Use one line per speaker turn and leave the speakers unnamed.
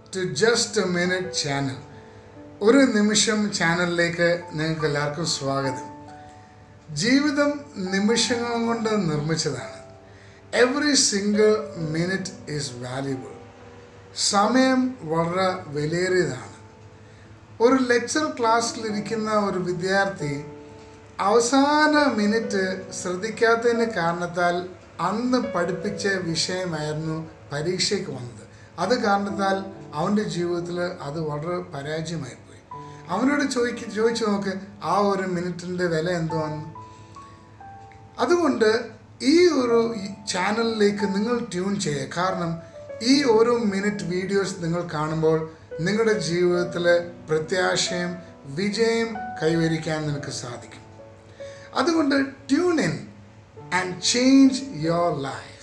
to just a minute channel ഒരു നിമിഷം ചാനലിലേക്ക് നിങ്ങൾക്ക് എല്ലാവർക്കും സ്വാഗതം ജീവിതം നിമിഷങ്ങൾ കൊണ്ട് നിർമ്മിച്ചതാണ് every single minute is valuable സമയം വളരെ വിലയേറിയതാണ് ഒരു ലെക്ചർ ക്ലാസ്സിലിരിക്കുന്ന ഒരു വിദ്യാർത്ഥി അവസാന മിനിറ്റ് ശ്രദ്ധിക്കാത്തതിന് കാരണത്താൽ അന്ന് പഠിപ്പിച്ച വിഷയമായിരുന്നു പരീക്ഷയ്ക്ക് വന്നത് അത് കാരണത്താൽ അവൻ്റെ ജീവിതത്തിൽ അത് വളരെ പരാജയമായിപ്പോയി അവനോട് ചോദിക്ക ചോദിച്ചു നോക്ക് ആ ഒരു മിനിറ്റിൻ്റെ വില എന്തുവാന്ന് അതുകൊണ്ട് ഈ ഒരു ചാനലിലേക്ക് നിങ്ങൾ ട്യൂൺ ചെയ്യുക കാരണം ഈ ഓരോ മിനിറ്റ് വീഡിയോസ് നിങ്ങൾ കാണുമ്പോൾ നിങ്ങളുടെ ജീവിതത്തിൽ പ്രത്യാശയും വിജയം കൈവരിക്കാൻ നിനക്ക് സാധിക്കും അതുകൊണ്ട് tune in and change your life